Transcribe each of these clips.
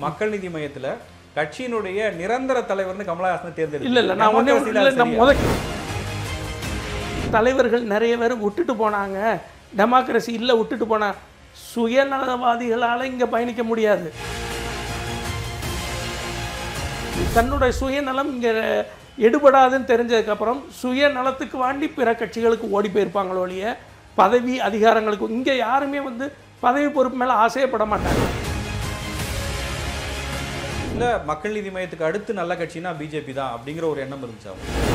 மக்கள் நீதி மையத்துல கட்சியினுடைய நிரந்தர தலைவர்னு கமலஹாசன் தேர்ந்தெடுத்து இல்லை இல்லை நான் ஒன்றே இல்லை நான் முத தலைவர்கள் நிறைய பேர் விட்டுட்டு போனாங்க டெமோக்ரஸி இல்லை விட்டுட்டு போனா சுயநலவாதிகளால் இங்கே பயணிக்க முடியாது தன்னுடைய சுயநலம் இங்கே எடுபடாதுன்னு தெரிஞ்சதுக்கப்புறம் சுயநலத்துக்கு வாண்டி பிற கட்சிகளுக்கு ஓடி போயிருப்பாங்களோ ஒழிய பதவி அதிகாரங்களுக்கு இங்கே யாருமே வந்து பதவி பொறுப்பு மேலே ஆசையப்பட மாட்டாங்க இல்ல மக்கள் நீதி மையத்துக்கு அடுத்து நல்ல கட்சினா பிஜேபி தான் அப்படிங்கிற ஒரு எண்ணம் இருந்துச்சு அவங்க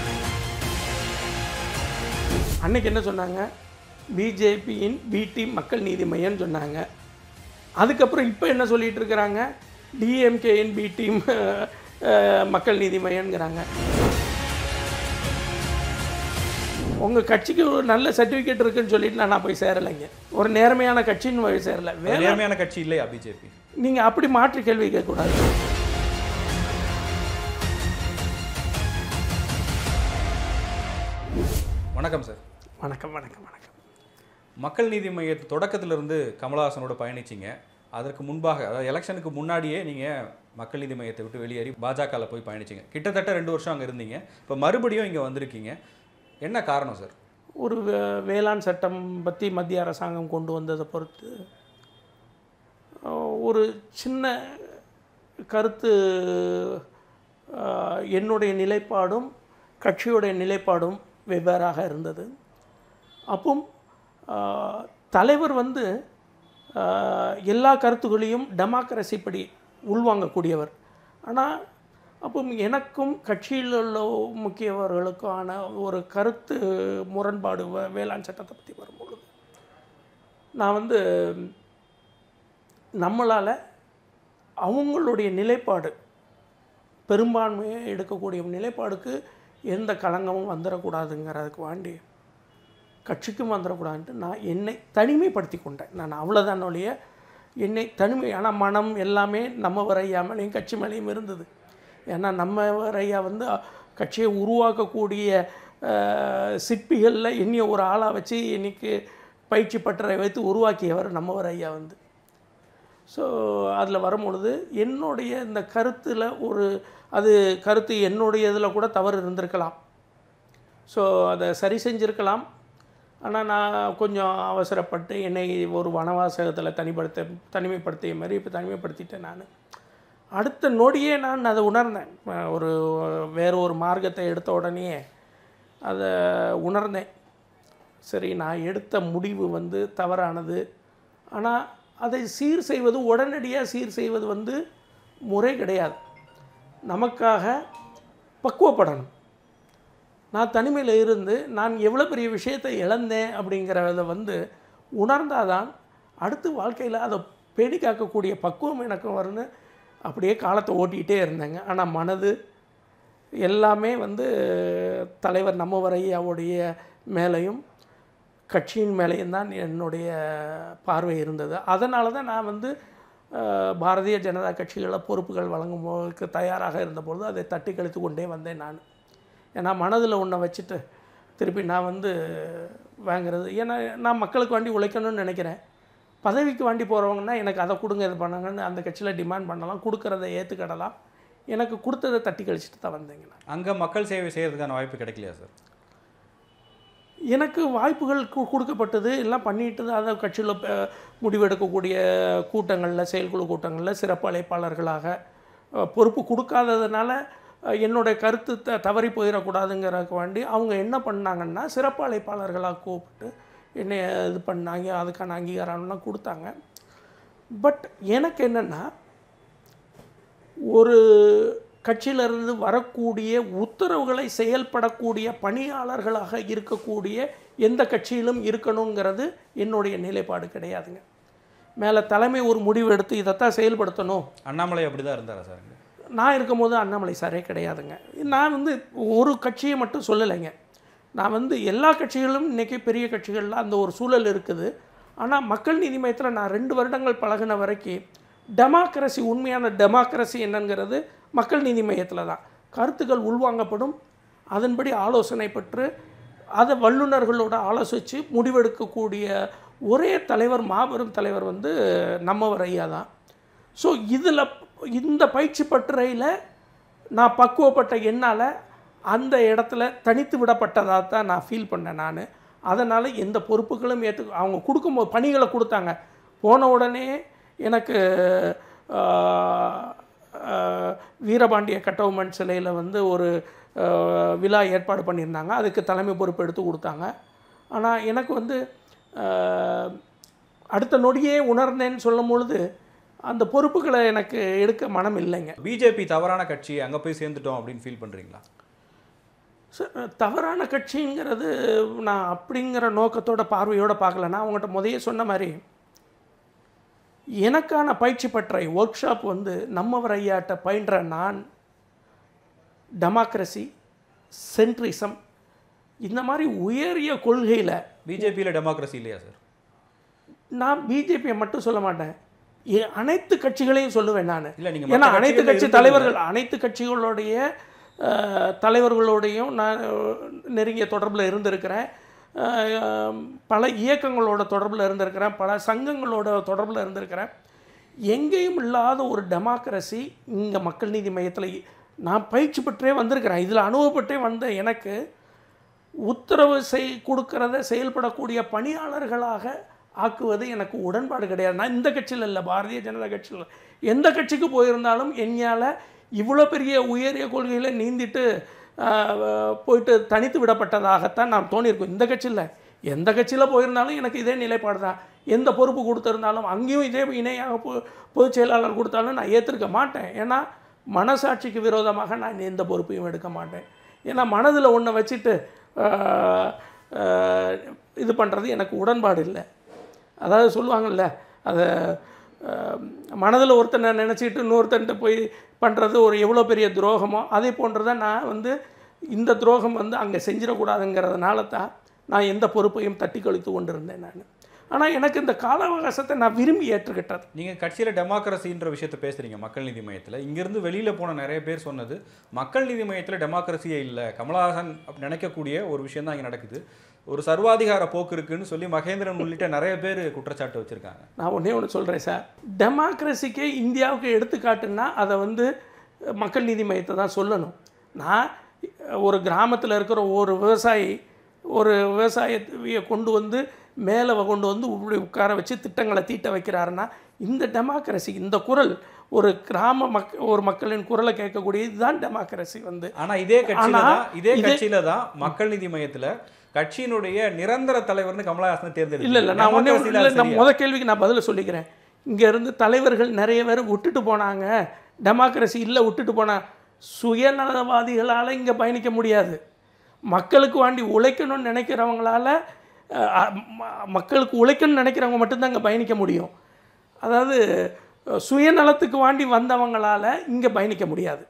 அன்னைக்கு என்ன சொன்னாங்க பிஜேபியின் பி டீம் மக்கள் நீதி மையம்னு சொன்னாங்க அதுக்கப்புறம் இப்போ என்ன சொல்லிட்டு இருக்கிறாங்க டிஎம்கேயின் பி டீம் மக்கள் நீதி மையம்ங்கிறாங்க உங்கள் கட்சிக்கு ஒரு நல்ல சர்டிஃபிகேட் இருக்குன்னு சொல்லிட்டு நான் நான் போய் சேரலைங்க ஒரு நேர்மையான கட்சின்னு போய் சேரலை அது வேற நேர்மையான கட்சி இல்லையா பிஜேபி நீங்கள் அப்படி மாற்றி கேள்வி கேட்கக்கூடாது வணக்கம் சார் வணக்கம் வணக்கம் வணக்கம் மக்கள் நீதி மையத்து தொடக்கத்திலிருந்து கமலஹாசனோட பயணிச்சிங்க அதற்கு முன்பாக அதாவது எலெக்ஷனுக்கு முன்னாடியே நீங்கள் மக்கள் நீதி மையத்தை விட்டு வெளியேறி பாஜகவில் போய் பயணிச்சிங்க கிட்டத்தட்ட ரெண்டு வருஷம் அங்கே இருந்தீங்க இப்போ மறுபடியும் இங்கே வந்திருக்கீங்க என்ன காரணம் சார் ஒரு வே- வேளாண் சட்டம் பற்றி மத்திய அரசாங்கம் கொண்டு வந்ததை பொறுத்து அஹ், ஒரு சின்ன கருத்து அஹ், என்னுடைய நிலைப்பாடும் கட்சியுடைய நிலைப்பாடும் வெவ்வேறாக இருந்தது அப்பவும் அஹ், தலைவர் வந்து அஹ், எல்லா கருத்துக்களையும் டெமோக்ரஸி படி உள்வாங்கக்கூடியவர் ஆனால் அப்போ எனக்கும் கட்சியில் உள்ள முக்கியவர்களுக்கான ஒரு கருத்து முரண்பாடு வே- வேளாண் சட்டத்தை பற்றி வரும்பொழுது நான் வந்து நம்மளால் அவங்களுடைய நிலைப்பாடு பெரும்பான்மையை எடுக்கக்கூடிய நிலைப்பாடுக்கு எந்த களங்கமும் வந்துடக்கூடாதுங்கிறதுக்கு வாண்டி கட்சிக்கும் வந்துடக்கூடாதுன்ட்டு நான் என்னை தனிமைப்படுத்தி கொண்டேன் நான் அவ்வளோதான் ஒழிய என்னை தனிமை ஆனால் மனம் எல்லாமே நம்ம வரையா மேலேயும் கட்சி மேலேயும் இருந்தது ஏன்னா நம்ம வரையா வந்து அ, கட்சியை உருவாக்கக்கூடிய அஹ், சிற்பிகளில் என்னைய ஒரு ஆளாக வச்சு இன்னைக்கு பயிற்சி பட்டறை வைத்து உருவாக்கியவர் நம்மவர் ஐயா வந்து ஸோ அதில் வரும்பொழுது என்னுடைய இந்த கருத்தில் ஒரு அது கருத்து என்னுடைய இதில் கூட தவறு இருந்திருக்கலாம் ஸோ அதை சரி செஞ்சிருக்கலாம் ஆனால் நான் கொஞ்சம் அவசரப்பட்டு என்னை ஒரு வனவாசகத்தில் தனிப்படுத்த தனிமைப்படுத்திய மாதிரி இப்போ தனிமைப்படுத்திட்டேன் நான் அடுத்த நொடியே நான் அதை உணர்ந்தேன் அஹ் ஒரு வேறு ஒரு மார்க்கத்தை எடுத்த உடனே அதை உணர்ந்தேன் சரி நான் எடுத்த முடிவு வந்து தவறானது ஆனால் அதை சீர் செய்வது உடனடியாக சீர் செய்வது வந்து முறை கிடையாது நமக்காக பக்குவப்படணும் நான் தனிமையில் இருந்து நான் எவ்வளோ பெரிய விஷயத்தை இழந்தேன் அப்படிங்கிறத வந்து உணர்ந்தாதான் அடுத்து வாழ்க்கையில் அதை பேணி காக்கக்கூடிய பக்குவம் எனக்கு வரும்னு அப்படியே காலத்தை ஓட்டிகிட்டே இருந்தேங்க ஆனால் மனது எல்லாமே வந்து தலைவர் நம்மவரையாவுடைய மேலையும் கட்சியின் மேலேயும் தான் என்னுடைய பார்வை இருந்தது அதனால தான் நான் வந்து அஹ், பாரதிய ஜனதா கட்சிகளில் பொறுப்புகள் வழங்கும் போதுக்கு தயாராக இருந்தபொழுது அதை தட்டி கழித்து கொண்டே வந்தேன் நான் ஏன்னா மனதில் ஒன்றை வச்சுட்டு திருப்பி நான் வந்து வாங்குறது ஏன்னா நான் மக்களுக்கு வேண்டி உழைக்கணும்னு நினைக்கிறேன் பதவிக்கு வேண்டி போகிறவங்கன்னா எனக்கு அதை கொடுங்க இது பண்ணாங்கன்னு அந்த கட்சியில் டிமாண்ட் பண்ணலாம் கொடுக்கறத ஏற்றுக்கிடலாம் எனக்கு கொடுத்ததை தட்டி கழிச்சிட்டு தான் வந்தேங்க நான் அங்கே மக்கள் சேவை செய்யறதுக்கான வாய்ப்பு கிடைக்கலையா சார் எனக்கு வாய்ப்புகள் கு- கொடுக்கப்பட்டது எல்லாம் பண்ணிட்டு தான் அதை கட்சியில் முடிவெடுக்கக்கூடிய கூட்டங்களில் செயற்குழு கூட்டங்களில் சிறப்பு அழைப்பாளர்களாக அஹ், பொறுப்பு கொடுக்காததுனால அஹ், என்னுடைய கருத்து த தவறி போயிடக்கூடாதுங்கிறதுக்கு வேண்டி அவங்க என்ன பண்ணாங்கன்னா சிறப்பு அழைப்பாளர்களாக கூப்பிட்டு என்னை இது பண்ணாங்க அதுக்கான அங்கீகாரம்லாம் கொடுத்தாங்க பட் எனக்கு என்னென்னா ஒரு கட்சியிலிருந்து வரக்கூடிய உத்தரவுகளை செயல்படக்கூடிய பணியாளர்களாக இருக்கக்கூடிய எந்த கட்சியிலும் இருக்கணுங்கிறது என்னுடைய நிலைப்பாடு கிடையாதுங்க மேலே தலைமை ஒரு முடிவு எடுத்து இதைத்தான் செயல்படுத்தணும் அண்ணாமலை அப்படிதான் இருந்தாரா சார் அங்க? நான் இருக்கும்போது அண்ணாமலை சாரே கிடையாதுங்க நான் வந்து ஒரு கட்சியை மட்டும் சொல்லலைங்க நான் வந்து எல்லா கட்சிகளும் இன்றைக்கி பெரிய கட்சிகளில் அந்த ஒரு சூழல் இருக்குது ஆனால் மக்கள் நீதி மையத்தில் நான் ரெண்டு வருடங்கள் பழகின வரைக்கும் டெமோக்ரஸி உண்மையான டெமோக்ரஸி என்னங்கிறது மக்கள் நீதி மையத்தில் தான் கருத்துக்கள் உள்வாங்கப்படும் அதன்படி ஆலோசனை பெற்று அதை வல்லுநர்களோட ஆலோசித்து முடிவெடுக்கக்கூடிய ஒரே தலைவர் மாபெரும் தலைவர் வந்து நம்மவர் ஐயா தான் ஸோ இதில் இந்த பயிற்சி பட்டறையில் நான் பக்குவப்பட்ட என்னால் அந்த இடத்துல தனித்து விடப்பட்டதாக தான் நான் ஃபீல் பண்ணேன் நான் அதனால் எந்த பொறுப்புகளும் ஏற்று அவங்க கொடுக்கும்போது பணிகளை கொடுத்தாங்க போன உடனே எனக்கு ஆஹ், ஆஹ், வீரபாண்டிய கட்டவுமன் சிலையில் வந்து ஒரு ஆஹ், விழா ஏற்பாடு பண்ணியிருந்தாங்க அதுக்கு தலைமை பொறுப்பு எடுத்து கொடுத்தாங்க ஆனால் எனக்கு வந்து ஆஹ், அடுத்த நொடியே உணர்ந்தேன்னு சொல்லும் பொழுது அந்த பொறுப்புகளை எனக்கு எடுக்க மனம் இல்லைங்க பிஜேபி தவறான கட்சி அங்க போய் சேர்ந்துட்டோம் அப்படின்னு ஃபீல் பண்றீங்களா ச- தவறான கட்சிங்கிறது நான் அப்படிங்கிற நோக்கத்தோட பார்வையோட பார்க்கல நான் அவங்ககிட்ட முதைய சொன்ன மாதிரி எனக்கான பயிற்சி பற்றை ஒர்க் ஷாப் வந்து நம்மவர் ஐயாட்ட பயின்ற நான் டெமோக்ரஸி சென்ட்ரிசம் இந்த மாதிரி உயரிய கொள்கையில் பிஜேபியில் டெமோக்ரஸி இல்லையா சார் நான் பிஜேபியை மட்டும் சொல்ல மாட்டேன் எ- அனைத்து கட்சிகளையும் சொல்லுவேன் நான் இல்ல நீங்க ஏன்னா மத்த அனைத்து கட்சிகள்ல கட்சி இருந்தது தலைவர்கள் அனைத்து கட்சிகளுடைய அஹ், தலைவர்களோடையும் நான் அஹ், நெருங்கிய தொடர்பில் இருந்திருக்கிறேன் அஹ், பல இயக்கங்களோட தொடர்பில் இருந்திருக்கிறேன் பல சங்கங்களோட தொடர்பில் இருந்திருக்கிறேன் எங்கேயும் இல்லாத ஒரு டெமோக்ரஸி இங்கே மக்கள் நீதி மையத்தில் நான் பயிற்சி பெற்றே வந்திருக்கிறேன் இதில் அனுபவப்பட்டே வந்த எனக்கு உத்தரவு செய் கொடுக்கறத செயல்படக்கூடிய பணியாளர்களாக ஆக்குவது எனக்கு உடன்பாடு கிடையாது நான் இந்த கட்சியில் இல்லை பாரதிய ஜனதா கட்சியில் எந்த கட்சிக்கு போயிருந்தாலும் என்னால் இவ்வளோ பெரிய உயரிய கொள்கையில் நீந்திட்டு ஆஹ், போயிட்டு தனித்து விடப்பட்டதாகத்தான் நான் தோணியிருக்கும் இந்த கட்சியில் எந்த கட்சியில் போயிருந்தாலும் எனக்கு இதே நிலைப்பாடு தான் எந்த பொறுப்பு கொடுத்துருந்தாலும் அங்கேயும் இதே இணையாக பொ பொதுச் செயலாளர் கொடுத்தாலும் நான் ஏற்றிருக்க மாட்டேன் ஏன்னா மனசாட்சிக்கு விரோதமாக நான் எந்த பொறுப்பையும் எடுக்க மாட்டேன் ஏன்னா மனதில் ஒன்றை வச்சுட்டு ஆஹ், ஆஹ், இது பண்ணுறது எனக்கு உடன்பாடு இல்லை அதாவது சொல்லுவாங்கல்ல அதை மனதில் ஒருத்தனை நினச்சிக்கிட்டு இன்னொருத்தன்ட்ட போய் பண்ணுறது ஒரு எவ்வளோ பெரிய துரோகமோ அதே போன்றதை நான் வந்து இந்த துரோகம் வந்து அங்கே செஞ்சிடக்கூடாதுங்கிறதுனால தான் நான் எந்த பொறுப்பையும் தட்டி கழித்து கொண்டிருந்தேன் நான் ஆனால் எனக்கு இந்த கால அவகாசத்தை நான் விரும்பி ஏற்றுக்கிட்டது நீங்க கட்சியில டெமோக்ரஸின்ற விஷயத்த பேசுறீங்க மக்கள் நீதி மையத்துல இங்கிருந்து வெளியில போன நிறைய பேர் சொன்னது மக்கள் நீதி மையத்துல டெமோக்ரஸியே இல்லை கமலஹாசன் அப்படி நினைக்கக்கூடிய ஒரு விஷயம் தான் இங்க நடக்குது ஒரு சர்வாதிகார போக்கு இருக்குன்னு சொல்லி மகேந்திரன் உள்ளிட்ட நிறைய பேர் குற்றச்சாட்டு வச்சிருக்காங்க நான் ஒன்றே ஒன்று சொல்கிறேன் சார் டெமோக்ரஸிக்கே இந்தியாவுக்கு எடுத்துக்காட்டுன்னா அதை வந்து மக்கள் நீதி மையத்தை தான் சொல்லணும் நான் ஒரு கிராமத்தில் இருக்கிற ஒரு விவசாயி ஒரு விவசாயத்தை கொண்டு வந்து மேலே கொண்டு வந்து இப்படி உட்கார வச்சு திட்டங்களை தீட்ட வைக்கிறாருன்னா இந்த டெமோக்ரஸி இந்த குரல் ஒரு கிராம மக் ஒரு மக்களின் குரலை கேட்கக்கூடிய இதுதான் டெமோக்ரஸி வந்து ஆனா இதே கட்சியில ஆனா, தான் இதே இதே- கட்சியில தான் மக்கள் நீதி மையத்துல கட்சியினுடைய நிரந்தர தலைவர்னு கமலஹாசன் தேர்ந்தெடுத்து இல்லை இல்லை நான் ஒன்றே இல்லை நான் முத கேள்விக்கு நான் பதில் சொல்லிக்கிறேன் இங்க இருந்து தலைவர்கள் நிறைய பேர் விட்டுட்டு போனாங்க டெமோக்ரஸி இல்லை விட்டுட்டு போனா சுயநலவாதிகளால் இங்கே பயணிக்க முடியாது மக்களுக்கு வாண்டி உழைக்கணும்னு நினைக்கிறவங்களால அஹ், அ- ம- மக்களுக்கு உழைக்கணும்னு நினைக்கிறவங்க மட்டும்தான் இங்கே பயணிக்க முடியும் அதாவது அஹ், சுயநலத்துக்கு வாண்டி வந்தவங்களால இங்கே பயணிக்க முடியாது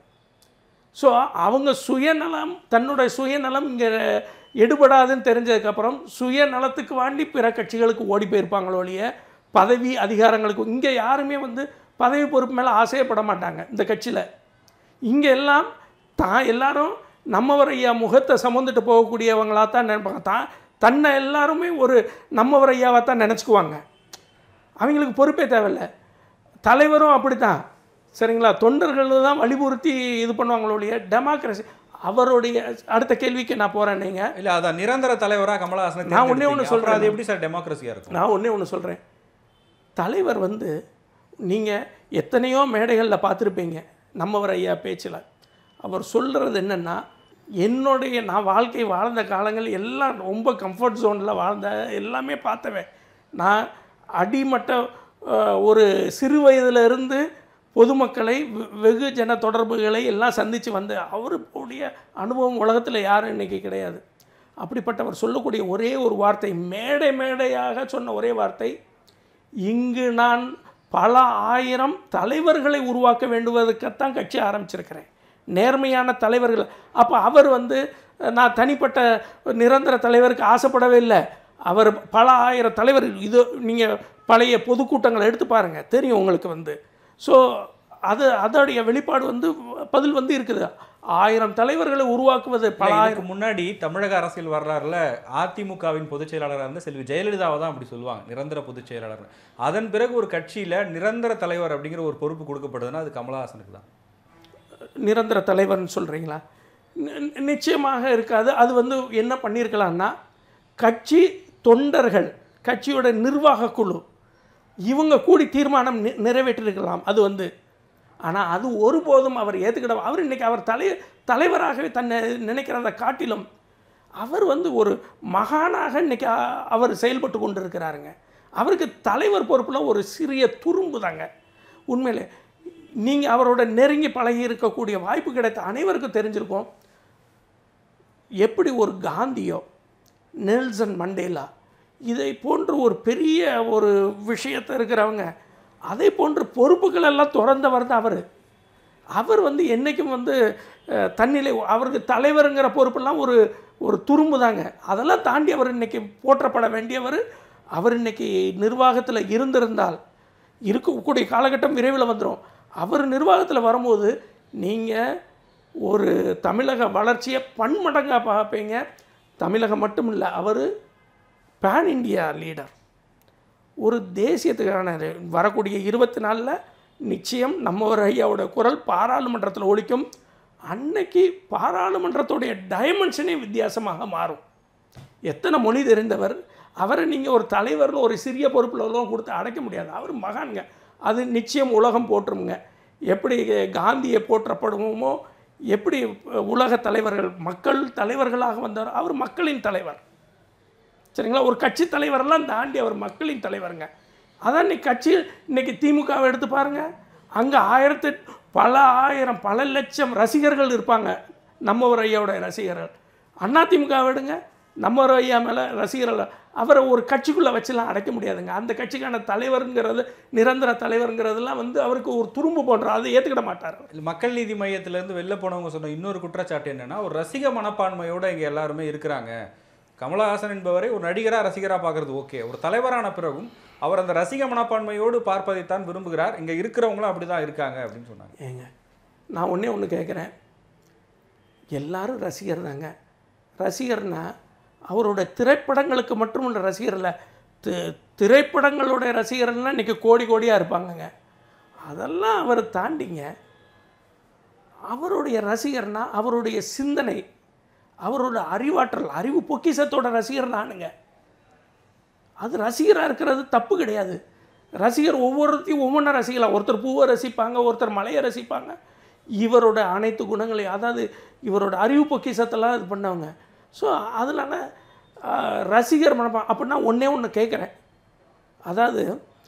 ஸோ அவங்க சுயநலம் தன்னுடைய சுயநலம் இங்கே எடுபடாதுன்னு தெரிஞ்சதுக்கப்புறம் சுயநலத்துக்கு வாண்டி பிற கட்சிகளுக்கு ஓடி போயிருப்பாங்களோ ஒழிய பதவி அதிகாரங்களுக்கு இங்கே யாருமே வந்து பதவி பொறுப்பு மேலே ஆசையப்பட மாட்டாங்க இந்த கட்சியில் இங்கே எல்லாம் தான் எல்லாரும் நம்மவர் ஐயா முகத்தை சுமந்துட்டு போகக்கூடியவங்களாக தான் நினைப்பாங்க தான் தன்னை எல்லாருமே ஒரு நம்மவர் ஐயாவாக தான் நினச்சிக்குவாங்க அவங்களுக்கு பொறுப்பே தேவையில்ல தலைவரும் அப்படித்தான் சரிங்களா தொண்டர்கள் தான் வலியுறுத்தி இது பண்ணுவாங்களோ ஒழிய டெமோக்ரஸி அவருடைய அடுத்த கேள்விக்கு நான் போகிறேன் நீங்கள் இல்ல அதான் நிரந்தர தலைவரா கமலஹாசன் நான் ஒண்ணே ஒண்ணு சொல்றேன். அது எப்படி சார் டெமோக்ரஸியா இருக்கும் நான் ஒன்றே ஒன்று சொல்கிறேன் தலைவர் வந்து நீங்கள் எத்தனையோ மேடைகளில் பார்த்துருப்பீங்க நம்மவர் ஐயா பேச்சில் அவர் சொல்கிறது என்னென்னா என்னுடைய நான் வாழ்க்கை வாழ்ந்த காலங்கள் எல்லாம் ரொம்ப கம்ஃபர்ட் ஜோனில் வாழ்ந்த எல்லாமே பார்த்தவன் நான் அடிமட்ட அஹ், ஒரு சிறு வயதுல இருந்து பொதுமக்களை வெ- வெகுஜன தொடர்புகளை எல்லாம் சந்தித்து வந்த அவருடைய அனுபவம் உலகத்தில் யாரும் இன்னைக்கு கிடையாது அப்படிப்பட்டவர் சொல்லக்கூடிய ஒரே ஒரு வார்த்தை மேடை மேடையாக சொன்ன ஒரே வார்த்தை இங்கு நான் பல ஆயிரம் தலைவர்களை உருவாக்க வேண்டுவதற்குத்தான் கட்சி ஆரம்பிச்சிருக்கிறேன் நேர்மையான தலைவர்கள் அப்போ அவர் வந்து நான் தனிப்பட்ட நிரந்தர தலைவருக்கு ஆசைப்படவே இல்லை அவர் பல ஆயிரம் தலைவர் இது நீங்கள் பழைய பொதுக்கூட்டங்களை எடுத்து பாருங்கள் தெரியும் உங்களுக்கு வந்து ஸோ அது அதோடைய வெளிப்பாடு வந்து பதில் வந்து இருக்குது ஆயிரம் தலைவர்களை உருவாக்குவது பல இல்ல, ஆயிரம் இதுக்கு முன்னாடி தமிழக அரசியல் வரலாறுல அதிமுகவின் பொதுச் செயலாளராக இருந்த செல்வி ஜெயலலிதாவை தான் அப்படி சொல்லுவாங்க நிரந்தர பொதுச் செயலாளர் அதன் பிறகு ஒரு கட்சியில நிரந்தர தலைவர் அப்படிங்கிற ஒரு பொறுப்பு கொடுக்கப்படுதுன்னா அது கமலஹாசனுக்கு தான் நிரந்தர தலைவர்னு சொல்கிறீங்களா நிச்சயமாக இருக்காது அது வந்து என்ன பண்ணியிருக்கலாம்னா கட்சி தொண்டர்கள் கட்சியோட நிர்வாக குழு இவங்க கூடி தீர்மானம் நி- நிறைவேற்றிருக்கலாம் அது வந்து ஆனால் அது ஒருபோதும் அவர் ஏற்றுக்கிட அவர் இன்னைக்கு அவர் தலை தலைவராகவே தன்னை நினைக்கிறத காட்டிலும் அவர் வந்து ஒரு மகானாக இன்னைக்கு அ- அவர் செயல்பட்டு கொண்டு இருக்கிறாருங்க அவருக்கு தலைவர் பொறுப்பில் ஒரு சிறிய துரும்பு தாங்க உண்மையிலே நீங்கள் அவரோட நெருங்கி பழகி இருக்கக்கூடிய வாய்ப்பு கிடைத்த அனைவருக்கும் தெரிஞ்சிருக்கும் எப்படி ஒரு காந்தியோ நெல்சன் மண்டேலா இதை போன்ற ஒரு பெரிய ஒரு விஷயத்தை இருக்கிறவங்க அதே போன்ற பொறுப்புகள் எல்லாம் திறந்தவர் தான் அவர் அவர் வந்து என்றைக்கும் வந்து அஹ், தன்னிலை அவருக்கு தலைவருங்கிற பொறுப்பெல்லாம் ஒரு ஒரு துரும்பு தாங்க அதெல்லாம் தாண்டி அவர் இன்னைக்கு போற்றப்பட வேண்டியவர் அவர் இன்னைக்கு நிர்வாகத்தில் இருந்திருந்தால் இருக்கக்கூடிய காலகட்டம் விரைவில் வந்துடும் அவர் நிர்வாகத்தில் வரும்போது நீங்கள் ஒரு தமிழக வளர்ச்சியை பன்மடங்காக பார்ப்பீங்க தமிழகம் மட்டும் இல்லை அவர் பேன் இந்தியா லீடர் ஒரு தேசியத்துக்கான வரக்கூடிய இருபத்தி நாலில் நிச்சயம் நம்ம ஒரு ஐயாவோட குரல் பாராளுமன்றத்தில் ஒலிக்கும் அன்னைக்கு பாராளுமன்றத்துடைய டைமென்ஷனே வித்தியாசமாக மாறும் எத்தனை மொழி தெரிந்தவர் அவரை நீங்கள் ஒரு தலைவர்னு ஒரு சிறிய பொறுப்பில் எல்லாம் கொடுத்து அடைக்க முடியாது அவர் மகான்ங்க அது நிச்சயம் உலகம் போற்றுமுங்க எப்படி காந்தியை போற்றப்படுவோமோ எப்படி உலக தலைவர்கள் மக்கள் தலைவர்களாக வந்தார் அவர் மக்களின் தலைவர் சரிங்களா ஒரு கட்சி தலைவரெல்லாம் தாண்டி அவர் மக்களின் தலைவருங்க அதான் இன்னைக்கு கட்சி இன்னைக்கு திமுகவை எடுத்து பாருங்க அங்கே ஆயிரத்து பல ஆயிரம் பல லட்சம் ரசிகர்கள் இருப்பாங்க நம்ம ஒரு ஐயாவோட ரசிகர்கள் அண்ணா திமுக விடுங்க நம்ம ஒரு ஐயா மேலே ரசிகர்கள் அவரை ஒரு கட்சிக்குள்ளே வச்சுலாம் அடைக்க முடியாதுங்க அந்த கட்சிக்கான தலைவருங்கிறது நிரந்தர தலைவருங்கிறதெல்லாம் வந்து அவருக்கு ஒரு துரும்பு போன்ற அதை ஏற்றுக்கிட மாட்டார் அவர். இல்ல, மக்கள் நீதி மையத்திலேருந்து வெளில போனவங்க சொன்ன இன்னொரு குற்றச்சாட்டு என்னன்னா ஒரு ரசிக மனப்பான்மையோட இங்க எல்லாருமே இருக்கிறாங்க கமலஹாசன் என்பவரை ஒரு நடிகராக ரசிகராக பார்க்கறது ஓகே ஒரு தலைவரான பிறகும் அவர் அந்த ரசிக மனப்பான்மையோடு பார்ப்பதைத்தான் விரும்புகிறார் இங்க இருக்கிறவங்களும் அப்படிதான் இருக்காங்க அப்படின்னு சொன்னாங்க ஏங்க நான் ஒன்றே ஒன்று கேட்குறேன் எல்லாரும் ரசிகர் தாங்க ரசிகர்னா அவரோட திரைப்படங்களுக்கு மட்டும் உள்ள ரசிகர் இல்லை தி திரைப்படங்களுடைய ரசிகர்லாம் இன்றைக்கி கோடி கோடியாக இருப்பாங்கங்க அதெல்லாம் அவர் தாண்டிங்க அவருடைய ரசிகர்னா அவருடைய சிந்தனை அவரோட அறிவாற்றல் அறிவு பொக்கிஷத்தோட ரசிகர் நானுங்க அது ரசிகராக இருக்கிறது தப்பு கிடையாது ரசிகர் ஒவ்வொருத்தையும் ஒவ்வொன்றா ரசிக்கலாம் ஒருத்தர் பூவை ரசிப்பாங்க ஒருத்தர் மலையை ரசிப்பாங்க இவரோட அனைத்து குணங்களையும் அதாவது இவரோட அறிவு பொக்கிஷத்தெல்லாம் இது பண்ணவங்க ஸோ அதனால் ரசிகர் மனப்பா அப்படின்னா ஒன்றே ஒன்று கேட்குறேன் அதாவது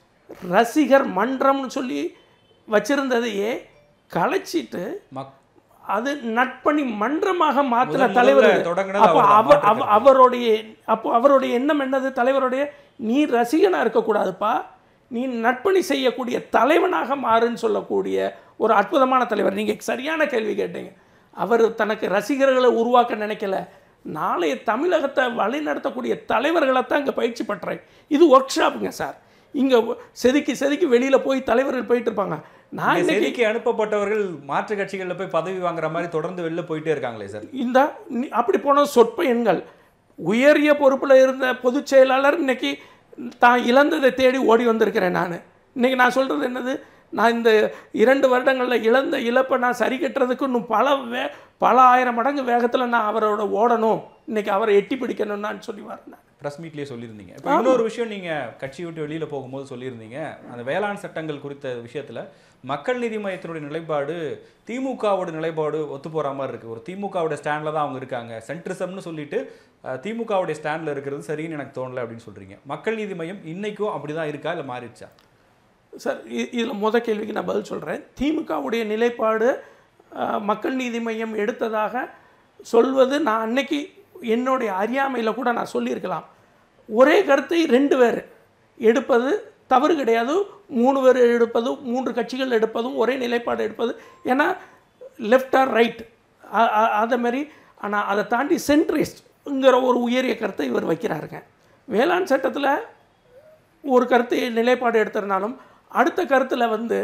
ரசிகர் மன்றம்னு சொல்லி வச்சுருந்ததையே கலைச்சிட்டு மக் அது நட்பணி மன்றமாக மாற்றின முதல் தலைவர் முதல்ல தொடங்குனது அப்போ அவர்தான், அவர் மாற்று அவ- அவருடைய அப்போ அவருடைய எண்ணம் என்னது தலைவருடைய நீ ரசிகனாக இருக்கக்கூடாதுப்பா நீ நட்பணி செய்யக்கூடிய தலைவனாக மாறுன்னு சொல்லக்கூடிய ஒரு அற்புதமான தலைவர் நீங்கள் சரியான கேள்வி கேட்டீங்க அவர் தனக்கு ரசிகர்களை உருவாக்க நினைக்கல நாளைய தமிழகத்தை வழிநடத்தக்கூடிய தலைவர்களை தான் இங்கே பயிற்சி பெற்றேன் இது ஒர்க் ஷாப்புங்க சார் இங்கே செதுக்கி செதுக்கி வெளியில் போய் தலைவர்கள் போயிட்டு இருப்பாங்க நான் இங்க இன்னைக்கு செதுக்கி அனுப்பப்பட்டவர்கள் மாற்று கட்சிகளில் போய் பதவி வாங்குற மாதிரி தொடர்ந்து வெளில போயிட்டே இருக்காங்களே சார் இந்த நி- அப்படி போன சொற்ப எண்கள் உயரிய பொறுப்பில் இருந்த பொதுச் செயலாளர் இன்னைக்கு தான் இழந்ததை தேடி ஓடி வந்திருக்கிறேன் நான் இன்னைக்கு நான் சொல்கிறது என்னது நான் இந்த இரண்டு வருடங்களில் இழந்த இழப்பை நான் சரி கட்டுறதுக்கு இன்னும் பல வே பல ஆயிரம் மடங்கு வேகத்தில் நான் அவரோட ஓடணும் இன்னைக்கு அவரை எட்டி பிடிக்கணும்னு நான் சொல்லி வரேன் ப்ரெஸ் மீட்லேயே சொல்லியிருந்தீங்க இப்போ இன்னொரு விஷயம் நீங்கள் கட்சி விட்டு வெளியில் போகும்போது சொல்லியிருந்தீங்க அந்த வேளாண் சட்டங்கள் குறித்த விஷயத்தில் மக்கள் நீதி மையத்தினுடைய நிலைப்பாடு திமுகவோட நிலைப்பாடு ஒத்து போகிற மாதிரி இருக்குது ஒரு திமுகவோட ஸ்டாண்டில் தான் அவங்க இருக்காங்க சென்ட்ரிசம்னு சொல்லிட்டு அஹ், திமுகவுடைய ஸ்டாண்டில் இருக்கிறது சரின்னு எனக்கு தோணலை அப்படின்னு சொல்கிறீங்க மக்கள் நீதி மையம் இன்னைக்கும் அப்படி தான் இருக்கா இல்லை மாறிடுச்சா சார் இதில் முத கேள்விக்கு நான் பதில் சொல்கிறேன் திமுகவுடைய நிலைப்பாடு அஹ், மக்கள் நீதி மையம் எடுத்ததாக சொல்வது நான் அன்னைக்கு என்னுடைய அறியாமையில் கூட நான் சொல்லியிருக்கலாம் ஒரே கருத்தை ரெண்டு பேர் எடுப்பது தவறு கிடையாது மூணு பேர் எடுப்பதும் மூன்று கட்சிகள் எடுப்பதும் ஒரே நிலைப்பாடு எடுப்பது ஏன்னா லெஃப்ட் ஆர் ரைட் அதை மாதிரி ஆனால் அதை தாண்டி சென்ட்ரிஸ்ட்ங்கிற ஒரு உயரிய கருத்தை இவர் வைக்கிறாருங்க வேளாண் சட்டத்தில் ஒரு கருத்து நிலைப்பாடு எடுத்திருந்தாலும் அடுத்த கருத்தில் வந்து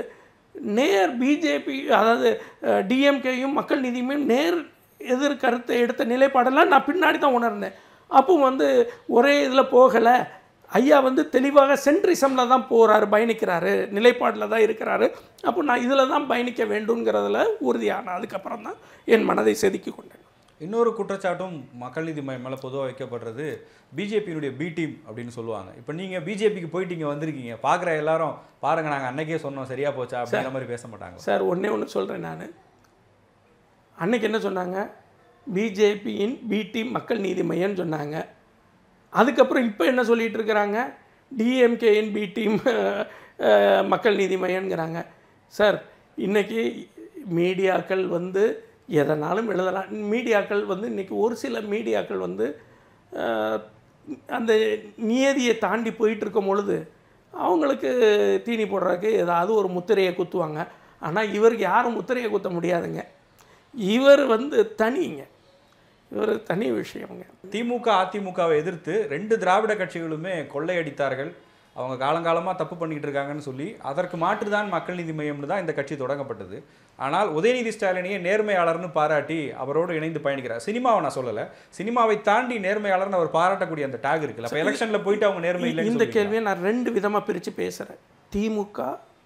நேர் பிஜேபி அதாவது டிஎம்கேயும் மக்கள் நீதியுமே நேர் எதிர் கருத்தை எடுத்த நிலைப்பாடெல்லாம் நான் பின்னாடி தான் உணர்ந்தேன் அப்போ வந்து ஒரே இதில் போகலை ஐயா வந்து தெளிவாக சென்ட்ரிசமில் தான் போகிறாரு பயணிக்கிறாரு நிலைப்பாடில் தான் இருக்கிறாரு அப்போ நான் இதில் தான் பயணிக்க வேண்டுங்கிறதுல உறுதியான அதுக்கப்புறம் தான் என் மனதை செதுக்கி கொண்டேன் இன்னொரு குற்றச்சாட்டும் மக்கள் நீதி மையம் மேலே பொதுவாக வைக்கப்படுறது பிஜேபியினுடைய பி டீம் அப்படின்னு சொல்லுவாங்க இப்போ நீங்கள் பிஜேபிக்கு போயிட்டு இங்கே வந்திருக்கீங்க பார்க்குற எல்லாரும் பாருங்க நாங்கள் அன்னைக்கே சொன்னோம் சரியா போச்சா அப்படிங்கிற மாதிரி பேச மாட்டாங்க சார் ஒன்றே ஒன்று சொல்கிறேன் நான் அன்னைக்கு என்ன சொன்னாங்க பிஜேபியின் பி டீம் மக்கள் நீதி மையம்னு சொன்னாங்க அதுக்கப்புறம் இப்போ என்ன சொல்லிட்டு இருக்கிறாங்க டிஎம்கேயின் பி டீம் மக்கள் நீதி மையம்ங்கிறாங்க சார் இன்னைக்கு மீடியாக்கள் வந்து எதனாலும் எழுதலாம் மீடியாக்கள் வந்து இன்னைக்கு ஒரு சில மீடியாக்கள் வந்து அஹ், அந்த நியதியை தாண்டி போயிட்டு இருக்கும் பொழுது அவங்களுக்கு தீனி போடுறதுக்கு ஏதாவது ஒரு முத்திரையை குத்துவாங்க ஆனால் இவருக்கு யாரும் முத்திரையை குத்த முடியாதுங்க இவர் வந்து தனிங்க இவர் தனி விஷயங்க திமுக அதிமுகவை எதிர்த்து ரெண்டு திராவிட கட்சிகளுமே கொள்ளையடித்தார்கள் அவங்க காலங்காலமாக தப்பு பண்ணிக்கிட்டு இருக்காங்கன்னு சொல்லி அதற்கு மாற்றுதான் மக்கள் நீதி மையம்னு தான் இந்த கட்சி தொடங்கப்பட்டது ஆனால் உதயநிதி ஸ்டாலினையே நேர்மையாளர்னு பாராட்டி அவரோடு இணைந்து பயணிக்கிறார் சினிமாவை நான் சொல்லலை சினிமாவை தாண்டி நேர்மையாளர்னு அவர் பாராட்டக்கூடிய அந்த டேக் இருக்குல்ல அப்போ எலெக்ஷனில் போயிட்டு அவங்க நேர்மை இல்லைன்னு இந்த சொல்றீங்களா? கேள்வியை நான் ரெண்டு விதமாக பிரித்து பேசுகிறேன் திமுக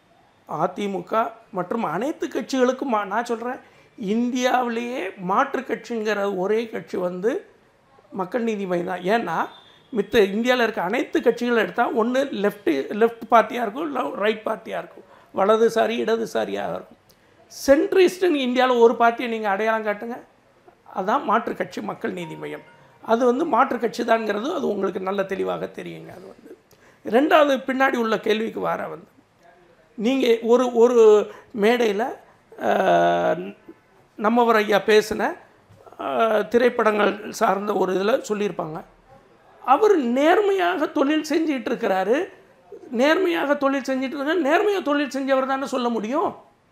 அதிமுக மற்றும் அனைத்து கட்சிகளுக்கும் மா- நான் சொல்கிறேன் இந்தியாவிலேயே மாற்று கட்சிங்கிற ஒரே கட்சி வந்து மக்கள் நீதி மையம் தான் ஏன்னா மித்த இந்தியாவில் இருக்க அனைத்து கட்சிகளும் எடுத்தால் ஒன்று லெஃப்ட் லெஃப்ட் பார்ட்டியாக இருக்கும் இல்லை ரைட் பார்ட்டியாக இருக்கும் வலதுசாரி இடதுசாரியாக இருக்கும் சென்ட்ரிஸ்ட்னு இந்தியாவில் ஒரு பார்ட்டியை நீங்கள் அடையாளம் காட்டுங்க அதான் மாற்று கட்சி மக்கள் நீதி மையம் அது வந்து மாற்று கட்சி தான்ங்கிறது அது உங்களுக்கு நல்ல தெளிவாக தெரியுங்க அது வந்து ரெண்டாவது பின்னாடி உள்ள கேள்விக்கு வர வந்து நீங்கள் ஒரு ஒரு மேடையில் நம்மவர் ஐயா பேசின அஹ், திரைப்படங்கள் சார்ந்த ஒரு இதில் சொல்லியிருப்பாங்க அவர் நேர்மையாக தொழில் செஞ்சிட்டு இருக்கிறாரு நேர்மையாக தொழில் செஞ்சிட்டு இருக்காரு நேர்மையாக தொழில் செஞ்சவர் தானே சொல்ல முடியும்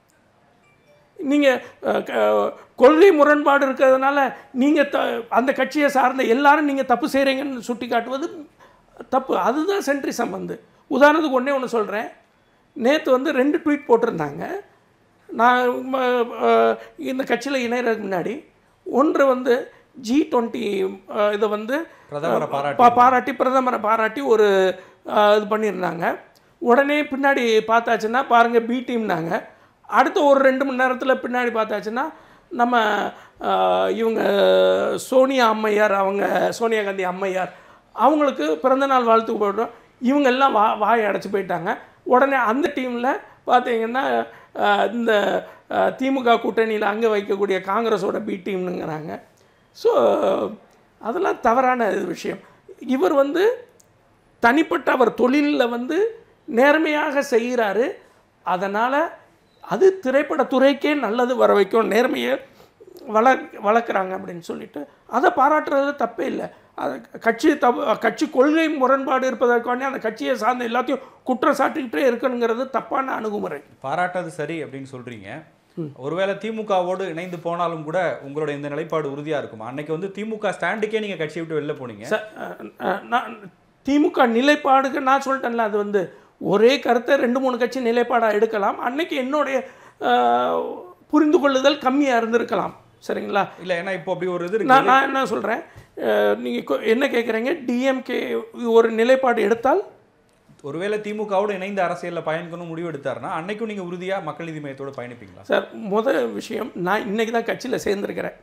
நீங்கள் கொள்கை முரண்பாடு இருக்கிறதுனால நீங்கள் த அந்த கட்சியை சார்ந்த எல்லாரும் நீங்கள் தப்பு செய்கிறீங்கன்னு சுட்டி காட்டுவது தப்பு அதுதான் சென்ட்ரிசம் வந்து உதாரணத்துக்கு ஒன்றே ஒன்று சொல்கிறேன் நேற்று வந்து ரெண்டு ட்வீட் போட்டிருந்தாங்க நான் ம, அஹ், இந்த கட்சியில் இணையறதுக்கு முன்னாடி ஒன்று வந்து ஜி டுவெண்ட்டி இதை வந்து பிரதமரை பாராட்டி பா- பாராட்டி பிரதமரை பாராட்டி ஒரு அஹ், இது பண்ணியிருந்தாங்க உடனே பின்னாடி பார்த்தாச்சுன்னா பாருங்கள் பி டீம்னாங்க அடுத்த ஒரு ரெண்டு மணி நேரத்தில் பின்னாடி பார்த்தாச்சுன்னா நம்ம அஹ், இவங்க சோனியா அம்மையார் அவங்க சோனியா காந்தி அம்மையார் அவங்களுக்கு பிறந்தநாள் வாழ்த்து போடுறோம் இவங்க எல்லாம் வா வாயை அடைச்சி போயிட்டாங்க உடனே அந்த டீமில் பார்த்தீங்கன்னா அஹ், இந்த அஹ், திமுக கூட்டணியில் அங்கே வைக்கக்கூடிய காங்கிரஸோட பி டீம்னுங்கிறாங்க ஸோ அதெல்லாம் தவறான இது விஷயம் இவர் வந்து தனிப்பட்ட அவர் தொழிலில் வந்து நேர்மையாக செய்கிறாரு அதனால் அது திரைப்படத்துறைக்கே நல்லது வர வைக்கும் நேர்மையை வளர் வளர்க்குறாங்க அப்படின்னு சொல்லிட்டு அதை பாராட்டுறது தப்பே இல்லை அது கட்சி தப்பு கட்சி கொள்கை முரண்பாடு இருப்பதற்காண்டி அந்த கட்சியை சார்ந்த எல்லாத்தையும் குற்றம் சாட்டிக்கிட்டே இருக்கணுங்கிறது தப்பான அணுகுமுறை பாராட்டது சரி அப்படின்னு சொல்றீங்க ஒருவேளை திமுகவோடு இணைந்து போனாலும் கூட உங்களோட இந்த நிலைப்பாடு உறுதியா இருக்குமா அன்னைக்கு வந்து திமுக ஸ்டாண்டுக்கே நீங்க கட்சியை விட்டு வெளில போனீங்க ச- அஹ் அஹ் நான் திமுக நிலைப்பாடுக்கு நான் சொல்லிட்டேன்ல அது வந்து ஒரே கருத்தை ரெண்டு மூணு கட்சி நிலைப்பாடாக எடுக்கலாம் அன்னைக்கு என்னுடைய அஹ், புரிந்து கொள்ளுதல் கம்மியாக இருந்திருக்கலாம் சரிங்களா இல்ல ஏன்னா இப்போ அப்படி ஒரு இது இருக்கு நான் நான் என்ன சொல்கிறேன் நீங்கள் என்ன கேட்குறீங்க டிஎம்கே ஒரு நிலைப்பாடு எடுத்தால் ஒருவேளை திமுகவோடு இணைந்து அரசியல்ல பயணிக்கணும் முடிவு எடுத்தாருன்னா அன்னைக்கும் நீங்க உறுதியா மக்கள் நீதி மையத்தோட பயணிப்பீங்களா சார் முதல் விஷயம் நான் இன்னைக்கு தான் கட்சியில் சேர்ந்துருக்கிறேன்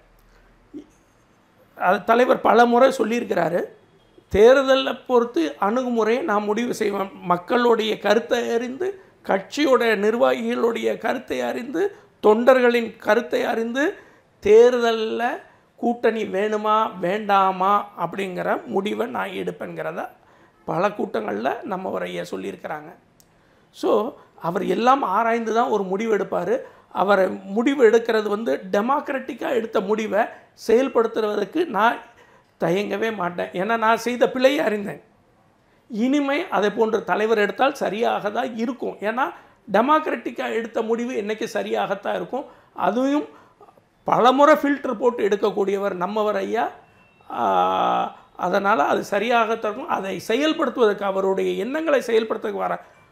அது தலைவர் பல முறை சொல்லியிருக்கிறாரு தேர்தலை பொறுத்து அணுகுமுறையை நான் முடிவு செய்வேன் மக்களுடைய கருத்தை அறிந்து கட்சியோட நிர்வாகிகளுடைய கருத்தை அறிந்து தொண்டர்களின் கருத்தை அறிந்து தேர்தலில் கூட்டணி வேணுமா வேண்டாமா அப்படிங்கிற முடிவை நான் எடுப்பேங்கிறத பல கூட்டங்களில் நம்ம ஒரு ஐயா சொல்லியிருக்கிறாங்க ஸோ அவர் எல்லாம் ஆராய்ந்து தான் ஒரு முடிவு எடுப்பார் அவரை முடிவு எடுக்கிறது வந்து டெமோக்ராட்டிக்காக எடுத்த முடிவை செயல்படுத்துவதற்கு நான் தயங்கவே மாட்டேன் ஏன்னா நான் செய்த பிழையை அறிந்தேன் இனிமை அதை போன்ற தலைவர் எடுத்தால் சரியாக தான் இருக்கும் ஏன்னா டெமோக்ராட்டிக்காக எடுத்த முடிவு என்றைக்கு சரியாகத்தான் இருக்கும் அதுவும் பலமுறை ஃபில்டர் போட்டு எடுக்கக்கூடியவர் நம்மவர் ஐயா அதனால் அது சரியாகத்தான் இருக்கும் அதை செயல்படுத்துவதற்கு அவருடைய எண்ணங்களை செயல்படுத்துவதற்கு வர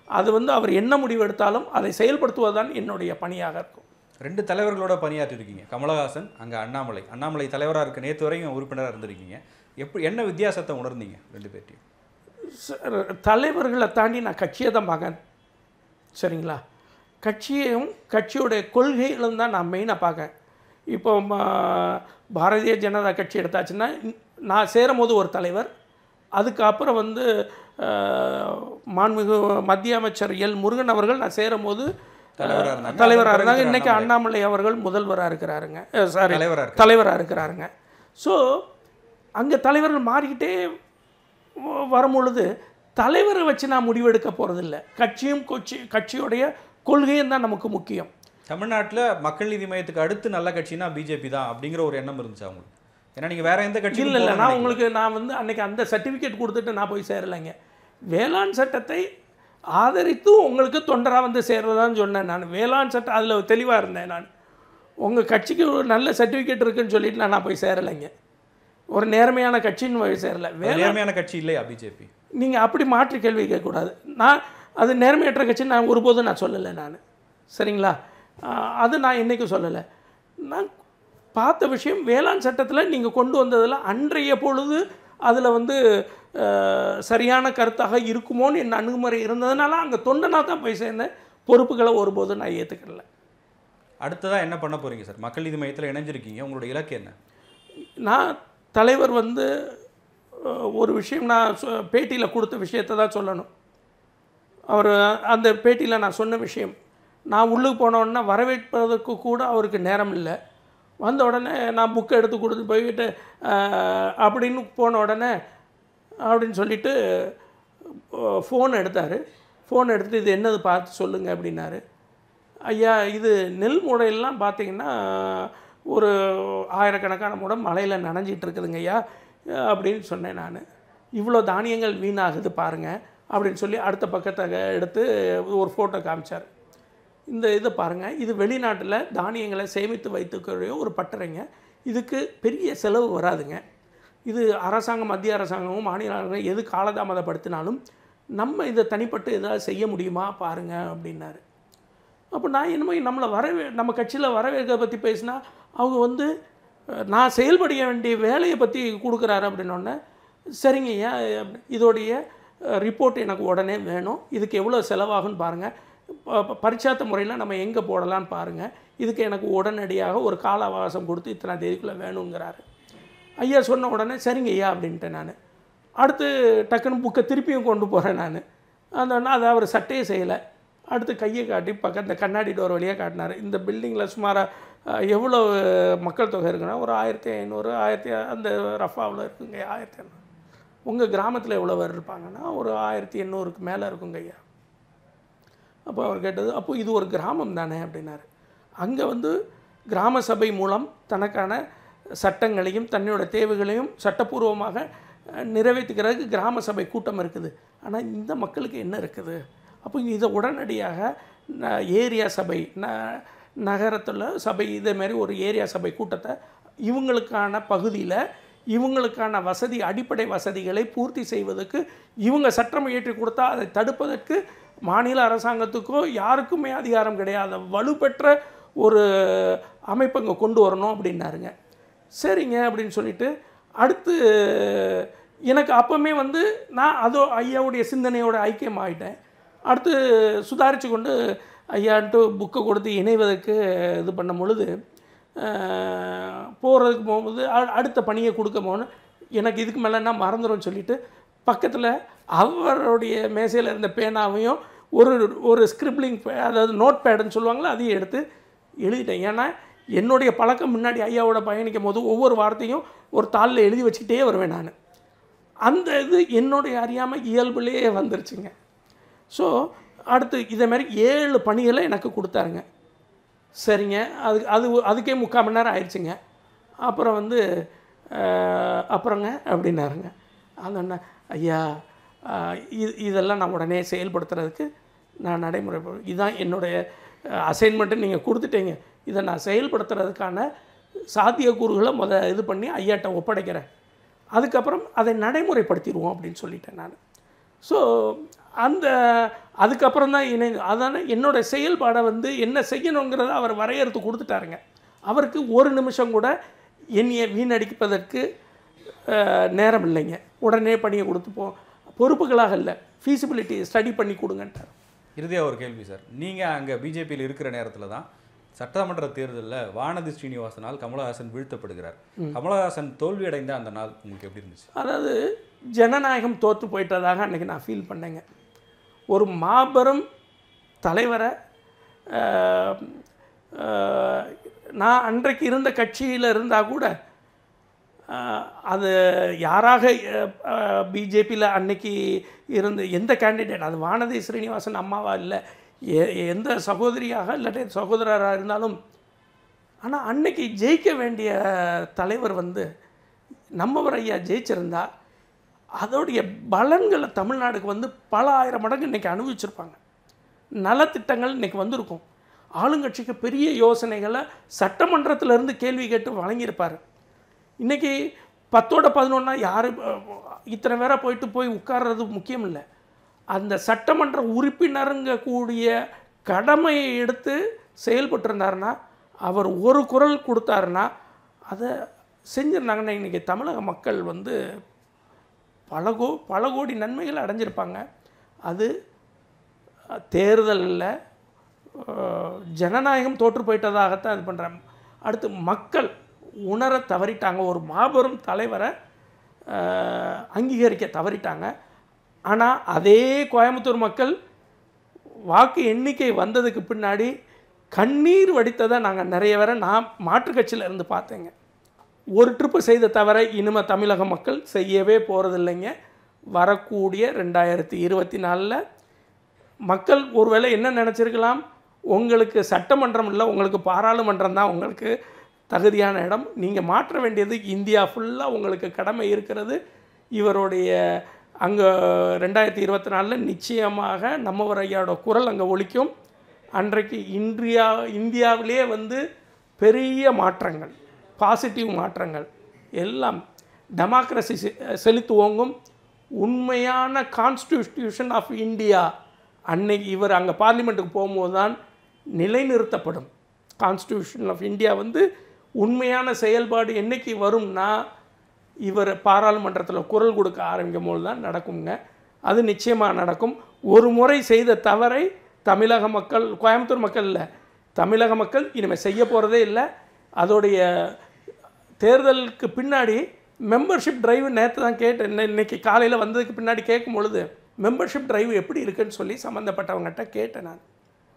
அது வந்து அவர் என்ன முடிவு எடுத்தாலும் அதை செயல்படுத்துவதுதான் என்னுடைய பணியாக இருக்கும் ரெண்டு தலைவர்களோட பணியாற்றிருக்கீங்க கமலஹாசன் அங்கே அண்ணாமலை அண்ணாமலை தலைவராக இருக்க நேற்று வரைக்கும் உறுப்பினராக இருந்திருக்கீங்க எப்படி என்ன வித்தியாசத்தை உணர்ந்தீங்க ரெண்டு பேர்ட்டையும் ச- தலைவர்களை தாண்டி நான் கட்சியை தான் பார்க்கேன் சரிங்களா கட்சியையும் கட்சியோடைய கொள்கைகளும் தான் நான் மெயினாக பார்க்கேன் இப்போ ம- பாரதிய ஜனதா கட்சி எடுத்தாச்சுன்னா இன்- நான் சேரும் போது ஒரு தலைவர் அதுக்கப்புறம் வந்து அஹ், மாண்புமிகு மத்திய அமைச்சர் எல் முருகன் அவர்கள் நான் சேரும் போது தலைவரா இருந்தாங்க. தலைவராக அப்புறம் இருந்தாங்க இருக்கிற இன்றைக்கி அண்ணாமலை. அண்ணாமலை அவர்கள் முதல்வராக இருக்கிறாருங்க சாரி தலைவரா இருக்கு தலைவராக இருக்கிறாருங்க ஸோ அங்கே தலைவர்கள் மாறிக்கிட்டே வ- வரும் பொழுது தலைவரை வச்சு நான் முடிவெடுக்க போகிறதில்ல கட்சியும் கொச்சி கட்சியுடைய கொள்கையும் தான் நமக்கு முக்கியம் தமிழ்நாட்டில் மக்கள் நீதி மையத்துக்கு அடுத்து நல்ல கட்சினா பிஜேபி தான் அப்படிங்கிற ஒரு எண்ணம் இருந்துச்சு அவங்களுக்கு ஏன்னா நீங்கள் வேற எந்த கட்சியும் இல்லை இல்லை நான் உங்களுக்கு நான் வந்து அன்னைக்கு அந்த சர்டிஃபிகேட் கொடுத்துட்டு நான் போய் சேரலைங்க வேளாண் சட்டத்தை ஆதரித்து உங்களுக்கு தொண்டராக வந்து சேர்றதான்னு சொன்னேன் நான் வேளாண் சட்டம் அதில் தெளிவாக இருந்தேன் நான் உங்கள் கட்சிக்கு ஒரு நல்ல சர்டிஃபிகேட் இருக்குன்னு சொல்லிட்டு நான் நான் போய் சேரலைங்க ஒரு நேர்மையான கட்சின்னு போய் சேரலை வே நேர்மையான கட்சி இல்லையா பிஜேபி நீங்கள் அப்படி மாற்றி கேள்வி கேட்கக்கூடாது நான் அது நேர்மையற்ற கட்சி நான் ஒருபோதும் நான் சொல்லலை நான் சரிங்களா ஆஹ் அது நான் என்றைக்கும் சொல்லலை நான் பார்த்த விஷயம் வேளாண் சட்டத்தில் நீங்கள் கொண்டு வந்ததில் அன்றைய பொழுது அதில் வந்து ஆஹ், சரியான கருத்தாக இருக்குமோன்னு என் அணுகுமுறை இருந்ததுனால அங்கே தொண்டனாக தான் போய் சேர்ந்தேன் பொறுப்புகளை ஒருபோதும் நான் ஏற்றுக்கல அடுத்ததா என்ன பண்ண போறீங்க சார் மக்கள் நீதி மையத்தில் இணைஞ்சிருக்கீங்க உங்களோட இலக்கு என்ன நான் தலைவர் வந்து அஹ், ஒரு விஷயம் நான் பேட்டியில் கொடுத்த விஷயத்தை தான் சொல்லணும் அவர் அந்த பேட்டியில் நான் சொன்ன விஷயம் நான் உள்ளுக்கு போன உடனே வரவேற்பதற்கு கூட அவருக்கு நேரம் இல்லை வந்த உடனே நான் புக்கை எடுத்து கொடுத்து போய்கிட்டு அஹ், அப்படின்னு போன உடனே அப்படின்னு சொல்லிட்டு ஃபோன் எடுத்தார் ஃபோன் எடுத்துட்டு இது என்னது பார்த்து சொல்லுங்கள் அப்படின்னாரு ஐயா இது நெல் மூடையெல்லாம் பார்த்தீங்கன்னா ஒரு ஆயிரக்கணக்கான மூடம் மழையில் நனைஞ்சிட்டு இருக்குதுங்க ஐயா அப்படின்னு சொன்னேன் நான் இவ்வளோ தானியங்கள் வீணாகுது பாருங்கள் அப்படின்னு சொல்லி அடுத்த பக்கத்தை எடுத்து ஒரு ஃபோட்டோ காமிச்சார் இந்த இதை பாருங்கள் இது வெளிநாட்டில் தானியங்களை சேமித்து வைத்துக்கூடிய ஒரு பட்டறைங்க இதுக்கு பெரிய செலவு வராதுங்க இது அரசாங்கம் மத்திய அரசாங்கமும் மாநில அரசாங்கம் எது காலதாமதப்படுத்தினாலும் நம்ம இதை தனிப்பட்டு ஏதாவது செய்ய முடியுமா பாருங்கள் அப்படின்னாரு அப்போ நான் என்னமோ நம்மளை வரவே நம்ம கட்சியில் வரவேற்க பற்றி பேசினா அவங்க வந்து அஹ், நான் செயல்பட வேண்டிய வேலையை பற்றி கொடுக்குறாரு அப்படின்னோடனே சரிங்க ஐயா அப்படி- இதோடைய ரிப்போர்ட் எனக்கு உடனே வேணும் இதுக்கு எவ்வளோ செலவாகும்னு பாருங்கள் பரிச்சாத்த முறையில் நம்ம எங்கே போடலான்னு பாருங்கள் இதுக்கு எனக்கு உடனடியாக ஒரு கால அவகாசம் கொடுத்து இத்தனை தேதிக்குள்ளே வேணுங்கிறாரு ஐயா சொன்ன உடனே சரிங்க ஐயா அப்படின்ட்டேன் நான் அடுத்து டக்குன்னு புக்கை திருப்பியும் கொண்டு போகிறேன் நான் அந்த உடனே அதை அவர் சட்டையே செய்யலை அடுத்து கையை காட்டி பக்கம் இந்த கண்ணாடி டோர் வழியாக காட்டினார் இந்த பில்டிங்கில் சுமாராக எவ்வளோ மக்கள் தொகை இருக்குன்னா ஒரு ஆயிரத்தி ஐநூறு ஆயிரத்தி அந்த ரஃபாவில் இருக்குங்க ஆயிரத்தி ஐநூறு உங்கள் கிராமத்தில் எவ்வளோ பேர் இருப்பாங்கன்னா ஒரு ஆயிரத்தி எண்ணூறுக்கு மேலே இருக்குங்க ஐயா அப்போ அவர் கேட்டது அப்போ இது ஒரு கிராமம் தானே அப்படின்னாரு அங்கே வந்து கிராம சபை மூலம் தனக்கான சட்டங்களையும் தன்னோட தேவைகளையும் சட்டப்பூர்வமாக அஹ், நிறைவேற்றுக்கிறதுக்கு கிராம சபை கூட்டம் இருக்குது ஆனால் இந்த மக்களுக்கு என்ன இருக்குது அப்போ இதை உடனடியாக ந- ஏரியா சபை ந நகரத்தில் சபை இதே மாதிரி ஒரு ஏரியா சபை கூட்டத்தை இவங்களுக்கான பகுதியில் இவங்களுக்கான வசதி அடிப்படை வசதிகளை பூர்த்தி செய்வதற்கு இவங்க சட்டம் இயற்றி கொடுத்தா அதை தடுப்பதற்கு மாநில அரசாங்கத்துக்கோ யாருக்குமே அதிகாரம் கிடையாது வலுப்பெற்ற ஒரு அமைப்பை இங்கே கொண்டு வரணும் அப்படின்னாருங்க சரிங்க அப்படின்னு சொல்லிட்டு அடுத்து எனக்கு அப்போவுமே வந்து நான் அதோ ஐயாவுடைய சிந்தனையோட ஐக்கியம் ஆகிட்டேன் அடுத்து சுதாரித்து கொண்டு ஐயான்ட்டு புக்கை கொடுத்து இணைவதற்கு இது பண்ணும் பொழுது போகிறதுக்கு போகும்போது அ- அடுத்த பணியை கொடுக்க போகணும் எனக்கு இதுக்கு மேலேன்னா மறந்துடும் சொல்லிட்டு பக்கத்தில் அவருடைய மேசையில் இருந்த பேனாவையும் ஒரு ஒரு ஸ்கிரிப்ளிங் அதாவது நோட் பேடுன்னு சொல்லுவாங்களோ அதையும் எடுத்து எழுதிட்டேன் ஏன்னா என்னுடைய பழக்கம் முன்னாடி ஐயாவோட பயணிக்கும் போது ஒவ்வொரு வார்த்தையும் ஒரு தாளில் எழுதி வச்சுக்கிட்டே வருவேன் நான் அந்த இது என்னுடைய அறியாமல் இயல்புலேயே வந்துருச்சுங்க ஸோ அடுத்து இதே மாதிரி ஏழு பணிகளை எனக்கு கொடுத்தாருங்க சரிங்க அது அது அதுக்கே முக்கால் மணி நேரம் ஆயிடுச்சுங்க அப்புறம் வந்து அஹ், அப்புறங்க அப்படின்னாருங்க அந்த அண்ணா ஐயா அஹ், இது இதெல்லாம் நான் உடனே செயல்படுத்துறதுக்கு நான் நடைமுறை இதுதான் என்னுடைய அசைன்மெண்ட்டு நீங்கள் கொடுத்துட்டீங்க இதை நான் செயல்படுத்துறதுக்கான சாத்தியக்கூறுகளை முத இது பண்ணி ஐயாட்ட ஒப்படைக்கிறேன் அதுக்கப்புறம் அதை நடைமுறைப்படுத்திடுவோம் அப்படின்னு சொல்லிட்டேன் நான் ஸோ அந்த அதுக்கப்புறம் தான் இணை அதான என்னோட செயல்பாடை வந்து என்ன செய்யணுங்கிறத அவர் வரையறுத்து கொடுத்துட்டாருங்க அவருக்கு ஒரு நிமிஷம் கூட என்னையை வீணடிப்பதற்கு அஹ், நேரம் இல்லைங்க உடனே பணியை கொடுத்து போ பொறுப்புகளாக இல்லை ஃபீசிபிலிட்டி ஸ்டடி பண்ணி கொடுங்கன்ட்டார் இறுதியாக ஒரு கேள்வி சார் நீங்கள் அங்கே பிஜேபியில் இருக்கிற நேரத்தில் தான் சட்டமன்ற தேர்தலில் வானதி ஸ்ரீனிவாசனால் கமலஹாசன் வீழ்த்தப்படுகிறார் கமலஹாசன் தோல்வியடைந்த அந்த நாள் உங்களுக்கு எப்படி இருந்துச்சு அதாவது ஜனநாயகம் தோற்று போயிட்டதாக அன்றைக்கி நான் ஃபீல் பண்ணேங்க ஒரு மாபெரும் தலைவரை ஆஹ், ஆஹ், நான் அன்றைக்கு இருந்த கட்சியில் இருந்தால் கூட ஆஹ், அது யாராக பிஜேபியில் அன்னைக்கு இருந்த எந்த கேண்டிடேட் அது வானதி ஸ்ரீனிவாசன் அம்மாவா இல்லை எ- எந்த சகோதரியாக இல்லாட்டி சகோதரராக இருந்தாலும் ஆனால் அன்னைக்கு ஜெயிக்க வேண்டிய தலைவர் வந்து நம்மவர் ஐயா ஜெயிச்சிருந்தா அதோடைய பலன்களை தமிழ்நாடுக்கு வந்து பல ஆயிரம் மடங்கு இன்றைக்கி அனுபவிச்சிருப்பாங்க நலத்திட்டங்கள் இன்றைக்கி வந்திருக்கும் ஆளுங்கட்சிக்கு பெரிய யோசனைகளை சட்டமன்றத்திலேருந்து கேள்வி கேட்டு வழங்கியிருப்பார் இன்றைக்கி பத்தோட பதினொன்னா யார் இத்தனை பேரை போயிட்டு போய் உட்கார்றது முக்கியம் இல்லை அந்த சட்டமன்ற உறுப்பினருங்க கூடிய கடமையை எடுத்து செயல்பட்டிருந்தாருன்னா அவர் ஒரு குரல் கொடுத்தாருன்னா அதை செஞ்சிருந்தாங்கன்னா இன்றைக்கி தமிழக மக்கள் வந்து பல கோ பல கோடி நன்மைகள் அடைஞ்சிருப்பாங்க அது தேர்தலில் ஜனநாயகம் தோற்று போயிட்டதாகத்தான் இது பண்ணுறேன் அடுத்து மக்கள் உணர தவறிட்டாங்க ஒரு மாபெரும் தலைவரை அஹ், அங்கீகரிக்க தவறிட்டாங்க ஆனால் அதே கோயம்புத்தூர் மக்கள் வாக்கு எண்ணிக்கை வந்ததுக்கு பின்னாடி கண்ணீர் வடித்ததை நாங்கள் நிறைய பேரை நான் மாற்றுக் கட்சியில இருந்து பார்த்தேங்க ஒரு ட்ரிப்பு செய்த தவிர இனிமே தமிழக மக்கள் செய்யவே போகிறதில்லைங்க வரக்கூடிய ரெண்டாயிரத்தி இருபத்தி நாலில் மக்கள் ஒருவேளை என்ன நினச்சிருக்கலாம் உங்களுக்கு சட்டமன்றம் இல்லை உங்களுக்கு பாராளுமன்றம் தான் உங்களுக்கு தகுதியான இடம் நீங்கள் மாற்ற வேண்டியது இந்தியா ஃபுல்லாக உங்களுக்கு கடமை இருக்கிறது இவருடைய அங்கே ரெண்டாயிரத்தி இருபத்தி நாலில் நிச்சயமாக நம்மவர் ஐயாவோட குரல் அங்கே ஒலிக்கும் அன்றைக்கு இந்தியா இந்தியாவிலே வந்து பெரிய மாற்றங்கள் பாசிட்டிவ் மாற்றங்கள் எல்லாம் டெமோக்ரஸி செலுத்துவோங்கும் உண்மையான கான்ஸ்டிடியூஷன் ஆஃப் இந்தியா அன்னைக்கு இவர் அங்கே பார்லிமெண்ட்டுக்கு போகும்போது தான் நிலைநிறுத்தப்படும் கான்ஸ்டிடியூஷன் ஆஃப் இந்தியா வந்து உண்மையான செயல்பாடு என்னைக்கு வரும்னா இவர் பாராளுமன்றத்தில் குரல் கொடுக்க ஆரம்பிக்கும் போது தான் நடக்குங்க அது நிச்சயமாக நடக்கும் ஒரு முறை செய்த தவறை தமிழக மக்கள் கோயம்புத்தூர் மக்கள் இல்லை தமிழக மக்கள் இனிமேல் செய்ய போகிறதே இல்லை அதோடைய தேர்தலுக்கு பின்னாடி மெம்பர்ஷிப் டிரைவ் நேற்று தான் கேட்டேன் இன்ன- இன்னைக்கு காலையில் வந்ததுக்கு பின்னாடி கேட்கும் பொழுது மெம்பர்ஷிப் டிரைவ் எப்படி இருக்குன்னு சொல்லி சம்மந்தப்பட்டவங்ககிட்ட கேட்டேன் நான்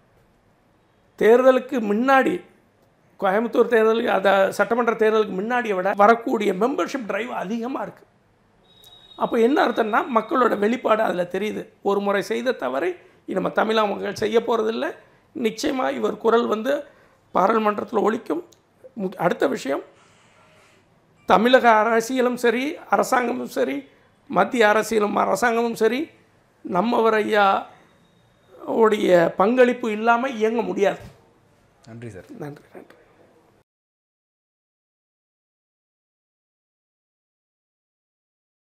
தேர்தலுக்கு முன்னாடி கோயம்புத்தூர் தேர்தலுக்கு அதை சட்டமன்ற தேர்தலுக்கு முன்னாடியை விட வரக்கூடிய மெம்பர்ஷிப் டிரைவ் அதிகமாக இருக்குது அப்போ என்ன அர்த்தம்னா மக்களோட வெளிப்பாடு அதில் தெரியுது ஒரு முறை செய்த தவறை நம்ம தமிழக மக்கள் செய்ய போகிறதில்ல நிச்சயமாக இவர் குரல் வந்து பாராளுமன்றத்தில் ஒலிக்கும் முக்- அடுத்த விஷயம் தமிழக அரசியலும் சரி அரசாங்கமும் சரி மத்திய அரசியலும் அரசாங்கமும் சரி நம்மவர் ஐயா உடைய பங்களிப்பு இல்லாமல் இயங்க முடியாது நன்றி சார் நன்றி நன்றி